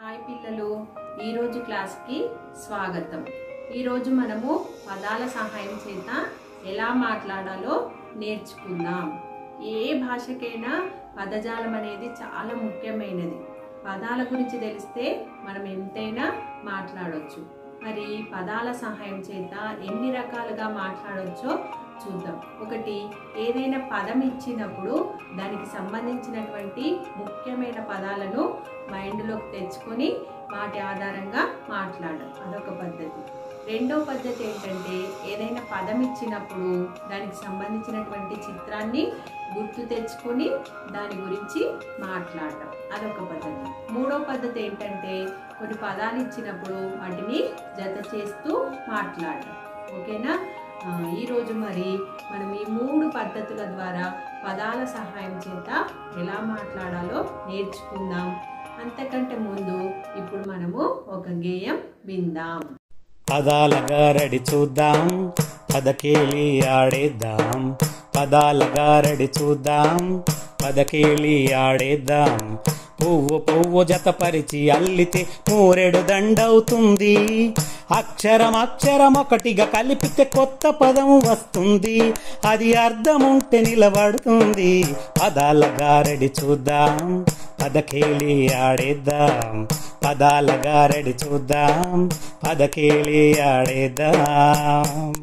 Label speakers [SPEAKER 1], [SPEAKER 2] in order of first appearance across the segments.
[SPEAKER 1] Hi పిల్లలు ఈరోజు క్లాస్కి స్వాగతం ఈరోజు మనము పదాల సహాయం చేత ఎలా మాట్లాడాలో నేర్చుకుందాం ఏ భాషకైనా పదజాలం అనేది చాలా ముఖ్యమైనది పదాల గురించి తెలిస్తే మనం ఎంతైనా మాట్లాడొచ్చు మరి పదాల సహాయం చేత ఎన్ని రకాలుగా మాట్లాడొచ్చో చూద్దాం ఒకటి ఏదైనా పదం ఇచ్చినప్పుడు దానికి సంబంధించినటువంటి ముఖ్యమైన పదాలను మైండ్లోకి తెచ్చుకొని వాటి ఆధారంగా మాట్లాడడం అదొక పద్ధతి రెండో పద్ధతి ఏంటంటే ఏదైనా పదం ఇచ్చినప్పుడు దానికి సంబంధించినటువంటి చిత్రాన్ని గుర్తు తెచ్చుకొని దాని గురించి మాట్లాడటం అదొక పద్ధతి మూడో పద్ధతి ఏంటంటే కొన్ని పదాలు ఇచ్చినప్పుడు వాటిని జత చేస్తూ మాట్లాడటం ఓకేనా ఆ, ఈరోజు మరి మనం ఈ మూడు పద్ధతుల ద్వారా పదాల సహాయం చేత ఎలా మాట్లాడాలో నేర్చుకుందాం అంతకంటే ముందు ఇప్పుడు మనము ఒక గేయం విందాం
[SPEAKER 2] పదాల గారడి చూద్దాం పదకేళి ఆడేద్దాం పదాల గారడి చూద్దాం పదకేళి ఆడేద్దాం పువ్వు పువ్వు జతపరిచి అల్లితే మూరెడు దండవుతుంది అక్షరం అక్షరం ఒకటిగా కలిపితే కొత్త పదం వస్తుంది అది అర్థం ఉంటే నిలబడుతుంది పదాల గారడి చూద్దాం పదకేళి ఆడేద్దాం పదాల గారడి చూద్దాం పదకేళి ఆడేద్దాం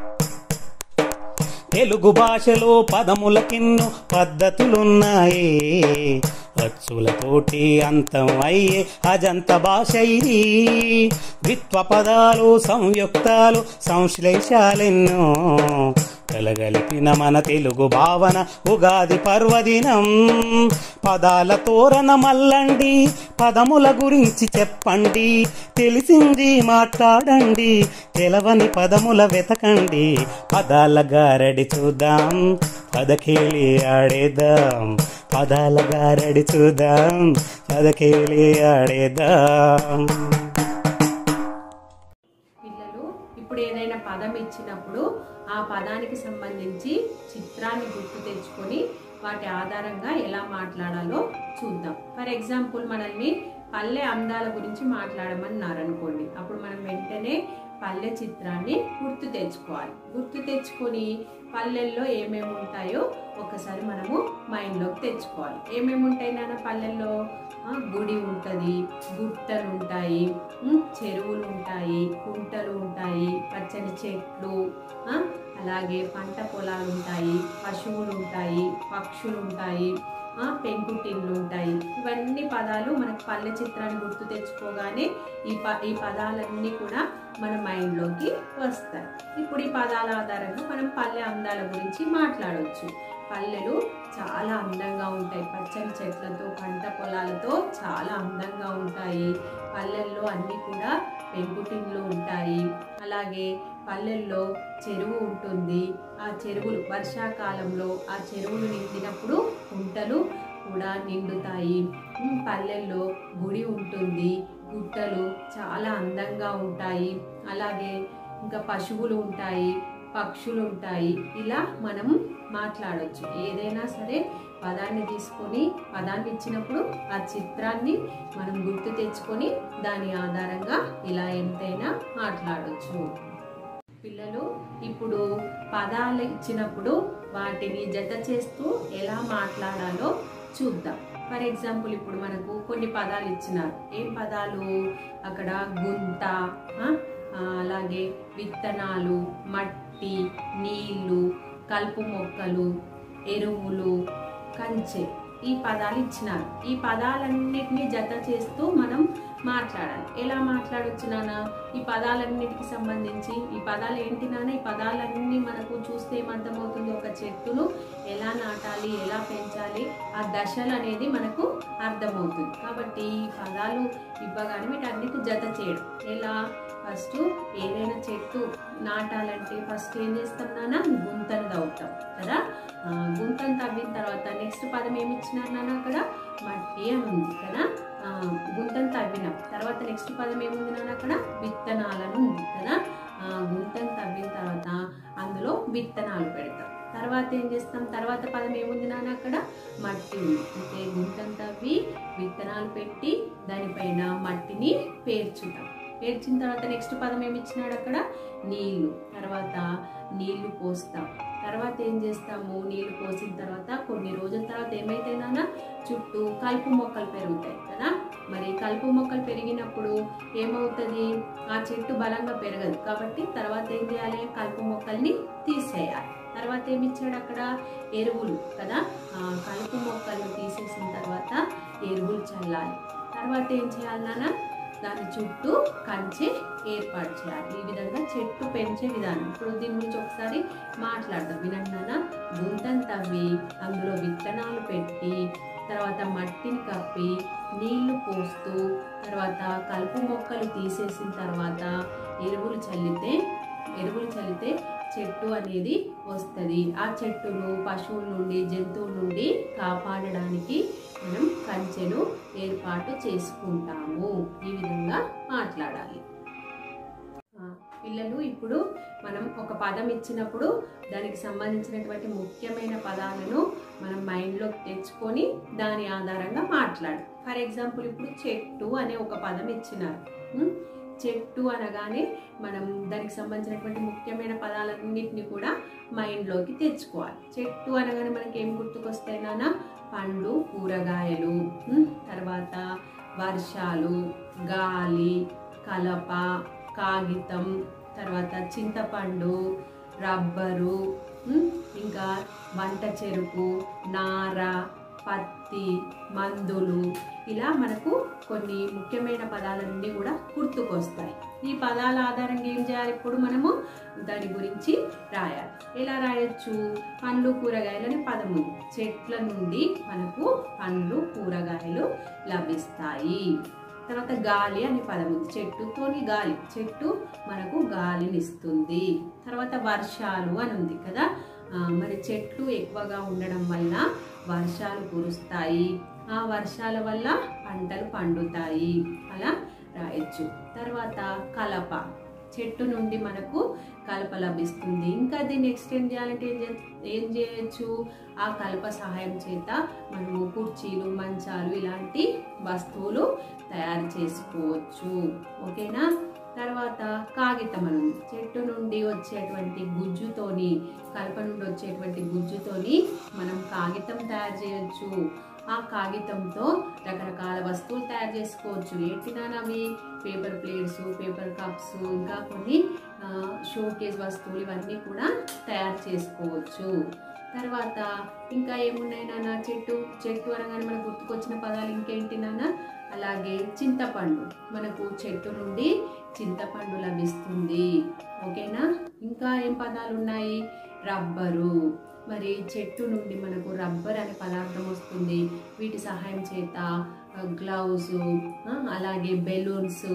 [SPEAKER 2] తెలుగు భాషలో పదములకిన్ను పద్ధతులున్నాయి అచ్చులతోటి అంతం అయ్యే అజంత భాష ఇది ద్విత్వ పదాలు సంయుక్తాలు సంశ్లేషాలెన్నో కలగలిపిన మన తెలుగు భావన ఉగాది పర్వదినం పదాల తోరణ మల్లండి పదముల గురించి చెప్పండి తెలిసింది మాట్లాడండి తెలవని పదముల వెతకండి పదాల గారడి చూద్దాం పదకేళి ఆడేద్దాం పదాల గారడి చూద్దాం పదకేళి ఆడేద్దాం
[SPEAKER 1] పిల్లలు ఇప్పుడు ఏదైనా పదం ఇచ్చినప్పుడు ఆ పదానికి సంబంధించి చిత్రాన్ని గుర్తు తెచ్చుకొని వాటి ఆధారంగా ఎలా మాట్లాడాలో చూద్దాం ఫర్ ఎగ్జాంపుల్ మనల్ని పల్లె అందాల గురించి మాట్లాడమన్నారు అనుకోండి అప్పుడు మనం వెంటనే పల్లె చిత్రాన్ని గుర్తు తెచ్చుకోవాలి గుర్తు తెచ్చుకొని పల్లెల్లో ఏమేమి ఉంటాయో ఒకసారి మనము మైండ్లోకి తెచ్చుకోవాలి ఏమేమి ఉంటాయి నాన్న పల్లెల్లో ఆ, గుడి ఉంటుంది గుట్టలు ఉంటాయి ఉమ్, చెరువులు ఉంటాయి కుంటలు ఉంటాయి పచ్చని చెట్లు ఆ, అలాగే పంట పొలాలు ఉంటాయి పశువులు ఉంటాయి పక్షులు ఉంటాయి ఆ, పెంకుటిన్లు ఉంటాయి ఇవన్నీ పదాలు మనకు పల్లె చిత్రాన్ని గుర్తు తెచ్చుకోగానే ఈ ప ఈ పదాలన్నీ కూడా మన మైండ్లోకి వస్తాయి ఇప్పుడు ఈ పదాల ఆధారంగా మనం పల్లె అందాల గురించి మాట్లాడవచ్చు పల్లెలు చాలా అందంగా ఉంటాయి పచ్చని చెట్లతో పంట పొలాలతో చాలా అందంగా ఉంటాయి పల్లెల్లో అన్నీ కూడా పెంకుటిన్లు ఉంటాయి అలాగే పల్లెల్లో చెరువు ఉంటుంది ఆ చెరువులు వర్షాకాలంలో ఆ చెరువులు నిండినప్పుడు కుంటలు కూడా నిండుతాయి ఉమ్, పల్లెల్లో గుడి ఉంటుంది గుట్టలు చాలా అందంగా ఉంటాయి అలాగే ఇంకా పశువులు ఉంటాయి పక్షులు ఉంటాయి ఇలా మనం మాట్లాడొచ్చు ఏదైనా సరే పదాన్ని తీసుకొని పదాన్ని ఇచ్చినప్పుడు ఆ చిత్రాన్ని మనం గుర్తు తెచ్చుకొని దాని ఆధారంగా ఇలా ఎంతైనా మాట్లాడొచ్చు పిల్లలు ఇప్పుడు పదాలు ఇచ్చినప్పుడు వాటిని జత చేస్తూ ఎలా మాట్లాడాలో చూద్దాం ఫర్ ఎగ్జాంపుల్ ఇప్పుడు మనకు కొన్ని పదాలు ఇచ్చినారు ఏం పదాలు అక్కడ గుంత ఆ, ఆ, అలాగే విత్తనాలు మట్టి నీళ్లు కలుపు మొక్కలు ఎరువులు కంచె ఈ పదాలు ఇచ్చినారు ఈ పదాలన్నిటినీ జత చేస్తూ మనం మాట్లాడాలి ఎలా మాట్లాడొచ్చు నాన్న ఈ పదాలన్నిటికి సంబంధించి ఈ పదాలు ఏంటి నాన్న ఈ పదాలన్నీ మనకు చూస్తే ఏమర్థమవుతుంది ఒక చెట్టును ఎలా నాటాలి ఎలా పెంచాలి ఆ దశలు అనేది మనకు అర్థమవుతుంది కాబట్టి ఈ పదాలు ఇవ్వగానే వీటన్నిటి జత చేయడం ఎలా ఫస్ట్ ఏదైనా చెట్టు నాటాలంటే ఫస్ట్ ఏం చేస్తాం నాన్న గుంతను తవ్వుతాం కదా ఆ, గుంతను తవ్విన తర్వాత నెక్స్ట్ పదం ఏమి ఇచ్చినారు నాన్న అక్కడ మట్టి అని ఉంది కదా ఆ, గుంతను తవ్వినాం తర్వాత నెక్స్ట్ పదం ఏముంది నాన్న అక్కడ విత్తనాలను ఉంది కదా ఆ, గుంతను తవ్విన తర్వాత అందులో విత్తనాలు పెడతాం తర్వాత ఏం చేస్తాం తర్వాత పదం ఏముంది నాన్న అక్కడ మట్టి ఉంది అంటే గుంటను తవ్వి విత్తనాలు పెట్టి దానిపైన మట్టిని పేర్చుతాం పేర్చిన తర్వాత నెక్స్ట్ పదం ఏమి ఇచ్చినాడు అక్కడ నీళ్లు తర్వాత నీళ్లు పోస్తాం తర్వాత ఏం చేస్తాము నీళ్లు పోసిన తర్వాత కొన్ని రోజుల తర్వాత ఏమైతాయి నాన్న చుట్టూ కలుపు మొక్కలు పెరుగుతాయి కదా మరి కలుపు మొక్కలు పెరిగినప్పుడు ఏమవుతుంది ఆ చెట్టు బలంగా పెరగదు కాబట్టి తర్వాత ఏం చేయాలి కలుపు మొక్కల్ని తీసేయాలి తర్వాత ఏమి ఇచ్చాడు అక్కడ ఎరువులు కదా ఆ కలుపు మొక్కలు తీసేసిన తర్వాత ఎరువులు చల్లాలి తర్వాత ఏం చేయాలి నాన్న దాని చుట్టూ కంచె ఏర్పాటు చేయాలి ఈ విధంగా చెట్టు పెంచే విధానం ఇప్పుడు దీని గురించి ఒకసారి మాట్లాడదాం వినండి నాన్న గుంతను తవ్వి అందులో విత్తనాలు పెట్టి తర్వాత మట్టిని కప్పి నీళ్లు పోస్తూ తర్వాత కలుపు మొక్కలు తీసేసిన తర్వాత ఎరువులు చల్లితే ఎరువులు చల్లితే చెట్టు అనేది వస్తుంది ఆ చెట్టును పశువుల నుండి జంతువుల నుండి కాపాడడానికి మనం కంచెను ఏర్పాటు చేసుకుంటాము ఈ విధంగా మాట్లాడాలి ఆ, పిల్లలు ఇప్పుడు మనం ఒక పదం ఇచ్చినప్పుడు దానికి సంబంధించినటువంటి ముఖ్యమైన పదాలను మనం మైండ్లోకి తెచ్చుకొని దాని ఆధారంగా మాట్లాడు ఫర్ ఎగ్జాంపుల్ ఇప్పుడు చెట్టు అనే ఒక పదం ఇచ్చినారు ఉం? చెట్టు అనగానే మనం దానికి సంబంధించినటువంటి ముఖ్యమైన పదాలన్నింటినీ కూడా మైండ్లోకి తెచ్చుకోవాలి చెట్టు అనగానే మనకి ఏం గుర్తుకొస్తాయి నాన్న పండ్లు కూరగాయలు ఉం? తర్వాత వర్షాలు గాలి కలప కాగితం తర్వాత చింతపండు రబ్బరు ఉం? ఇంకా వంట చెరుకు నార పత్తి మందులు ఇలా మనకు కొన్ని ముఖ్యమైన పదాలన్నీ కూడా గుర్తుకొస్తాయి ఈ పదాల ఆధారంగా ఏం చేయాలి ఇప్పుడు మనము దాని గురించి రాయాలి ఎలా రాయొచ్చు పండ్లు కూరగాయలు అనే పదం ఉంది చెట్ల నుండి మనకు పండ్లు కూరగాయలు లభిస్తాయి తర్వాత గాలి అనే పదం ఉంది చెట్టుతోని గాలి చెట్టు మనకు గాలిని ఇస్తుంది తర్వాత వర్షాలు అని ఉంది కదా ఆ, మరి చెట్లు ఎక్కువగా ఉండడం వల్ల వర్షాలు కురుస్తాయి ఆ వర్షాల వల్ల పంటలు పండుతాయి అలా రాయొచ్చు తర్వాత కలప చెట్టు నుండి మనకు కలప లభిస్తుంది ఇంకా దీన్ని ఎక్స్టెండ్ చేయాలంటే ఏం చే- ఏం చేయొచ్చు ఆ కలప సహాయం చేత మనము కుర్చీలు మంచాలు ఇలాంటి వస్తువులు తయారు చేసుకోవచ్చు ఓకేనా తర్వాత కాగితం అని ఉంది. చెట్టు నుండి వచ్చేటువంటి గుజ్జుతోని కలప నుండి వచ్చేటువంటి గుజ్జుతోని మనం కాగితం తయారు చేయొచ్చు ఆ కాగితంతో రకరకాల వస్తువులు తయారు చేసుకోవచ్చు ఏంటినానవి పేపర్ ప్లేట్స్ పేపర్ కప్స్ ఇంకా కొన్ని షోకేజ్ వస్తువులు ఇవన్నీ కూడా తయారు చేసుకోవచ్చు తర్వాత ఇంకా ఏమున్నాయి నాన్న చెట్టు చెట్టు అనగానే మనకు గుర్తుకొచ్చిన పదాలు ఇంకేంటి నాన్న అలాగే చింతపండు మనకు చెట్టు నుండి చింతపండు లభిస్తుంది ఓకేనా ఇంకా ఏం పదాలు ఉన్నాయి రబ్బరు మరి చెట్టు నుండి మనకు రబ్బర్ అనే పదార్థం వస్తుంది వీటి సహాయం చేత గ్లౌజ్ అలాగే బెలూన్స్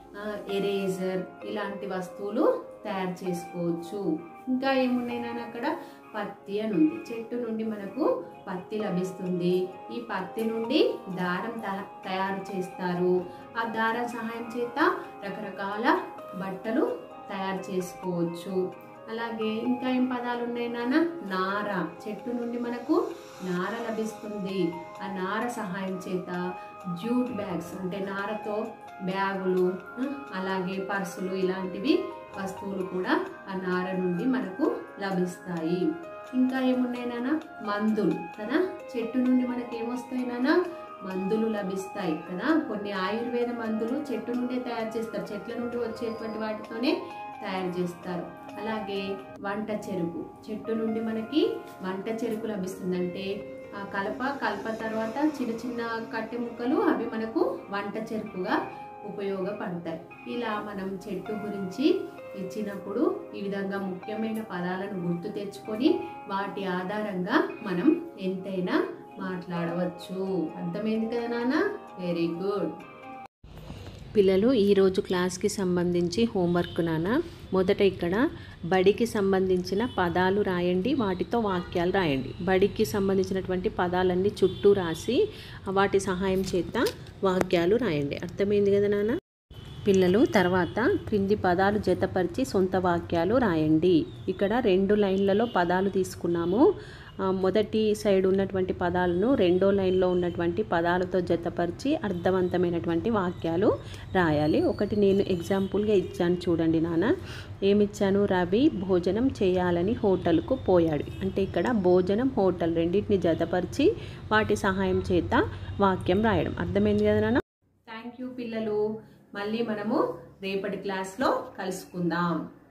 [SPEAKER 1] ఎరేజర్ ఇలాంటి వస్తువులు తయారు చేసుకోవచ్చు ఇంకా ఏమున్నాయి నాన్న అక్కడ పత్తి అని ఉంది చెట్టు నుండి మనకు పత్తి లభిస్తుంది ఈ పత్తి నుండి దారం త- తయారు చేస్తారు ఆ దారం సహాయం చేత రకరకాల బట్టలు తయారు చేసుకోవచ్చు అలాగే ఇంకా ఏం పదాలు ఉన్నాయి నాన్న నార చెట్టు నుండి మనకు నార లభిస్తుంది ఆ నార సహాయం చేత జూట్ బ్యాగ్స్ అంటే నారతో బ్యాగులు ఆ, అలాగే పర్సులు ఇలాంటివి వస్తువులు కూడా ఆ నార నుండి మనకు లభిస్తాయి ఇంకా ఏమున్నాయి నాన్న మందులు కదా చెట్టు నుండి మనకి ఏమొస్తాయి నాన్న మందులు లభిస్తాయి కదా కొన్ని ఆయుర్వేద మందులు చెట్టు నుండే తయారు చేస్తారు చెట్ల నుండి వచ్చేటువంటి వాటితోనే తయారు చేస్తారు అలాగే వంట చెరుకు చెట్టు నుండి మనకి వంట చెరుకు లభిస్తుంది అంటే ఆ కలప కలప తర్వాత చిన్న చిన్న కట్టె ముక్కలు అవి మనకు వంట చెరుకుగా ఉపయోగపడతాయి ఇలా మనం చెట్టు గురించి ఇచ్చినప్పుడు ఈ విధంగా ముఖ్యమైన పదాలను గుర్తు తెచ్చుకొని వాటి ఆధారంగా మనం ఎంతైనా మాట్లాడవచ్చు అర్థమైంది కదా నాన్న వెరీ గుడ్
[SPEAKER 3] పిల్లలు ఈరోజు క్లాస్కి సంబంధించి హోంవర్క్ నాన్న మొదట ఇక్కడ బడికి సంబంధించిన పదాలు రాయండి వాటితో వాక్యాలు రాయండి బడికి సంబంధించినటువంటి పదాలన్నీ చుట్టూ రాసి వాటి సహాయం చేత వాక్యాలు రాయండి అర్థమైంది కదా నాన్న పిల్లలు తర్వాత క్రింది పదాలు జతపరిచి సొంత వాక్యాలు రాయండి ఇక్కడ రెండు లైన్లలో పదాలు తీసుకున్నాము ఆ, మొదటి సైడ్ ఉన్నటువంటి పదాలను రెండో లైన్లో ఉన్నటువంటి పదాలతో జతపరిచి అర్థవంతమైనటువంటి వాక్యాలు రాయాలి ఒకటి నేను ఎగ్జాంపుల్గా ఇచ్చాను చూడండి నాన్న ఏమిచ్చాను రవి భోజనం చేయాలని హోటల్కు పోయాడు అంటే ఇక్కడ భోజనం హోటల్ రెండింటిని జతపరిచి వాటి సహాయం చేత వాక్యం రాయడం అర్థమైంది కదా నాన్న
[SPEAKER 1] థ్యాంక్ యూ పిల్లలు మళ్ళీ మనము రేపటి క్లాస్లో కలుసుకుందాం